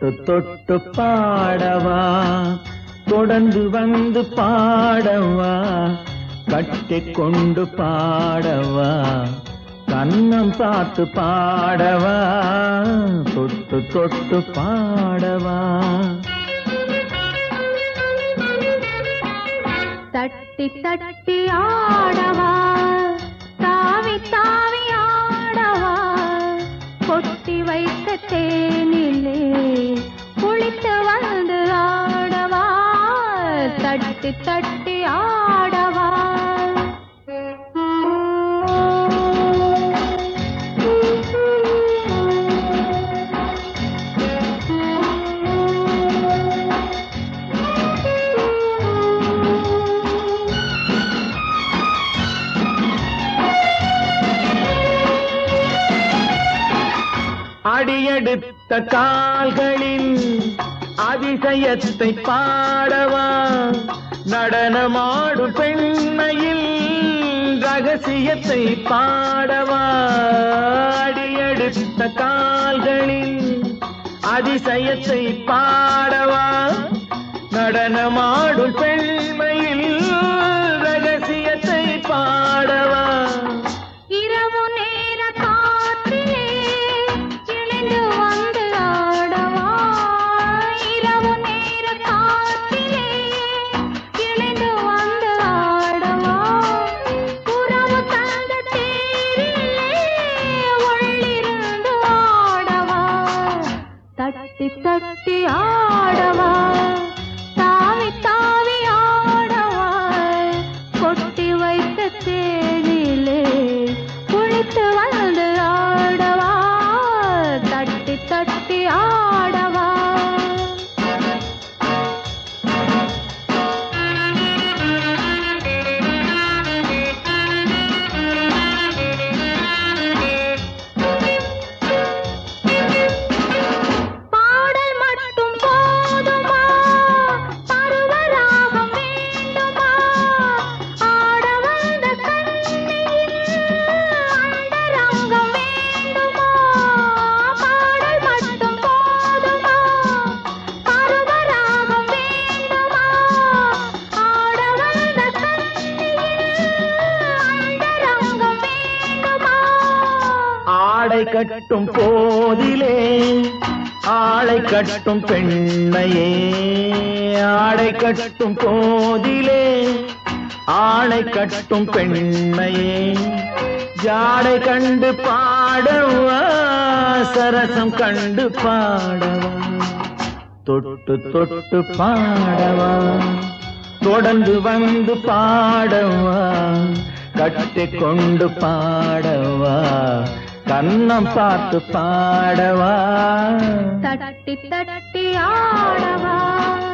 தொட்டு தொட்டு பாடவா தொடர்ந்து வந்து பாடவா கட்டி கொண்டு பாடவா கண்ணம் பார்த்து பாடவா தொட்டு தொட்டு பாடவா தட்டி தட்டி ஆடவா தாவி தாவி ஆடவா கொட்டி வைத்த தேனிலே குளித்து வந்து ஆடவா தட்டி தட்டி ஆடவா அடியெடுத்த கால்களின் அதிசயத்தை பாடவா நடனமாடு பெண்மையில் ரகசியத்தை பாடவா அடியெடுத்த கால்களின் அதிசயத்தை பாடவா நடனமாடும் பெண்மையில் ரகசியத்தை பாடவா இரவு நேர காற்றிலே இணைந்து வந்து ஆடவா இரவு நேர காற்றிலே இணைந்து வந்து ஆடவா உறவு தந்த தேரிலே உள்ளிருந்து ஆடவா தட்டி தட்டி ஆடவா தாவி தாவி ஆடவா கொட்டி வைத்த தேனிலே குளித்து வந்து ஆடவா தட்டி தட்டி ஆடவா பாடல் மட்டும் போதுமா பருவராகம் வேண்டுமா ஆட வந்த கண்ணியில் அந்தரங்கம் வேண்டுமா பாடல் மட்டும் போதுமா பருவராகம் வேண்டுமா ஆட வந்த கண்ணியில் அந்தரங்கம் வேண்டுமா ஆடை கட்டும் போதிலே ஆளை கட்டும் பெண்மையே ஆடை கட்டும் போதிலே ஆளை கட்டும் பெண்மையே ஜாடை கண்டு பாடவா சரசம் கண்டு பாடவா தொட்டு தொட்டு பாடவா தொடர்ந்து வந்து பாடவா கட்டி கொண்டு பாடவா கண்ணம் பார்த்து பாடவா தட்டி தட்டி ஆடவா